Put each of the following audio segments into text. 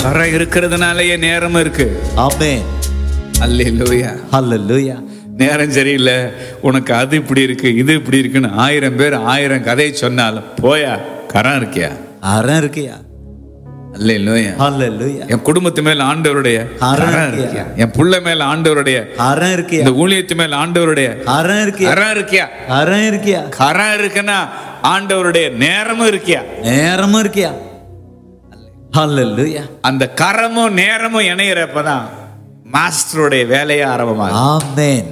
கரை இருக்கிறதுனாலயே நேரம் இருக்கு ஆமென் அல்லேலூயா ஹalleluya நேரம் சரியில்லை உனக்கு அது இப்படி இருக்கு இது இப்படி இருக்குன்னு ஆயிரம் பேர் ஆயிரம் கதையை சொன்னாலும் போயா கரம் இருக்கியா அறம் இருக்கியா அல்லேலூயா ஹalleluya என் குடும்பத்து மேல ஆண்டவருடைய கரம் கரம் இருக்கியா? இருக்கியா என் புள்ள மேல ஆண்டவருடைய அறம் இருக்கியா இந்த ஊழியத்து மேல ஆண்டவருடைய அறம் இருக்கியா கரம் இருக்கியா அறம் இருக்கியா கரம் இருக்குன்னா ஆண்டவருடைய நேரமும் இருக்கியா நேரமும் இருக்கியா ஹalleluya அந்த கரமும் நேரமும் இணையிறப்பதான் மாஸ்டருடைய வேலையே ஆரம்பமாகும் ஆமென்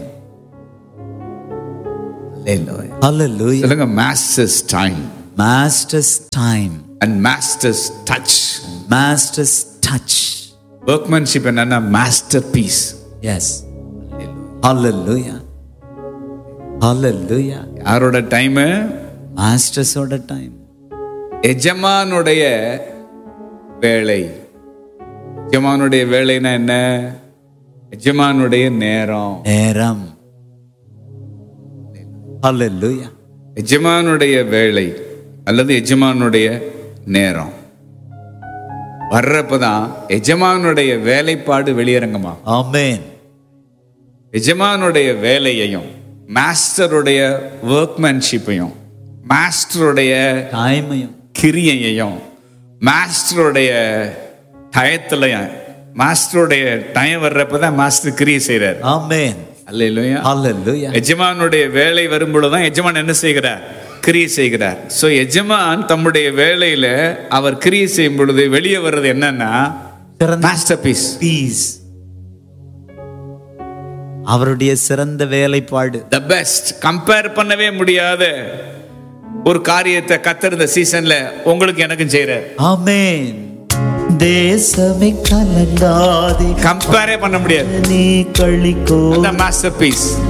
Hallelujah. ஹalleluya சொல்லுங்க master's time master's time and master's touch master's touch ஒர்க்மேன்ஷிப் என்னன்னா masterpiece yes hallelujah hallelujah யாரோட டைம் master's ஓட time எஜமானுடைய வேலை எஜமானுடைய வேலைன்னா என்ன எஜமானுடைய நேரம் நேரம் hallelujah எஜமானுடைய வேலை அல்லது எஜமானுடைய நேரம் வர்றப்பதான் எஜமானுடைய வேலைப்பாடு வெளியரங்கமா amen எஜமானுடைய வேலையையும் மாஸ்டருடைய ஒர்க்மேன்ஷிப்பையும் மாஸ்டருடைய டைமையும் கிரியையையும் மாஸ்டருடைய டயத்துலையும் மாஸ்டருடைய டயம் வர்றப்பதான் மாஸ்டர் கிரியை செய்கிறார் amen அல்ல இல்லையா hallelujah எஜமானுடைய வேலை வரும்பொழுதுதான் எஜமான் என்ன செய்கிறார் கிரியை செய்கிறார் சோ எஜமான் தம்முடைய வேலையில அவர் கிரியை செய்யும் பொழுது வெளியே வர்றது என்னன்னா சிறந்த மாஸ்டர் பீஸ் peace அவருடைய சிறந்த வேலைப்பாடு த பெஸ்ட் கம்பேர் பண்ணவே முடியாத ஒரு காரியத்தை கத்தர் இந்த சீசன்ல உங்களுக்கு எனக்கும் செய்யறார் ஆமென் தேசமே கலங்காதே கம்பேரே பண்ண முடியாது நீ கழிக்கோ அந்த மாஸ்டர் பீஸ்